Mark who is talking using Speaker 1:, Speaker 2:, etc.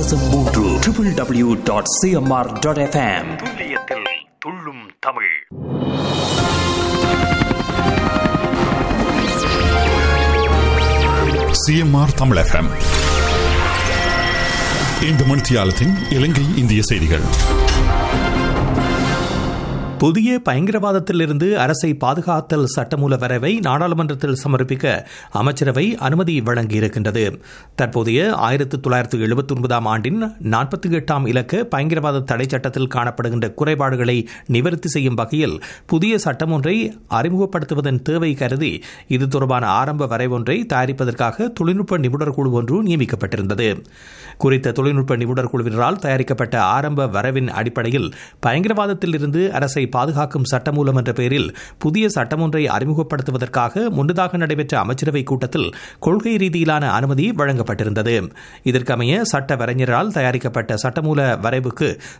Speaker 1: தசம் மூன்று triple W dot CMR dot FM துல்லியத்தில் துள்ளும் தமிழ்
Speaker 2: சிஎம்ஆர் தமிழ் எஃப்எம் இந்த மணித்தியாலத்தின் இலங்கை இந்திய செய்திகள்
Speaker 3: புதிய பயங்கரவாதத்திலிருந்து அரசை பாதுகாத்தல் சட்டமூல வரைவை நாடாளுமன்றத்தில் சமர்ப்பிக்க அமைச்சரவை அனுமதி வழங்கியிருக்கின்றது தற்போதைய ஆயிரத்து தொள்ளாயிரத்து எழுபத்தி ஒன்பதாம் ஆண்டின் நாற்பத்தி எட்டாம் இலக்க பயங்கரவாத தடை சட்டத்தில் காணப்படுகின்ற குறைபாடுகளை நிவர்த்தி செய்யும் வகையில் புதிய சட்டம் ஒன்றை அறிமுகப்படுத்துவதன் தேவை கருதி இது தொடர்பான ஆரம்ப வரைவொன்றை தயாரிப்பதற்காக தொழில்நுட்ப நிபுணர் குழு ஒன்று நியமிக்கப்பட்டிருந்தது குறித்த தொழில்நுட்ப நிபுணர் குழுவினரால் தயாரிக்கப்பட்ட ஆரம்ப வரைவின் அடிப்படையில் பயங்கரவாதத்திலிருந்து அரசை பாதுகாக்கும் சட்டமூலம் என்ற பெயரில் புதிய சட்டம் ஒன்றை அறிமுகப்படுத்துவதற்காக முன்னதாக நடைபெற்ற அமைச்சரவை கூட்டத்தில் கொள்கை ரீதியிலான அனுமதி வழங்கப்பட்டிருந்தது இதற்கமைய சட்ட வரைஞரால் தயாரிக்கப்பட்ட சட்டமூல வரைவுக்கு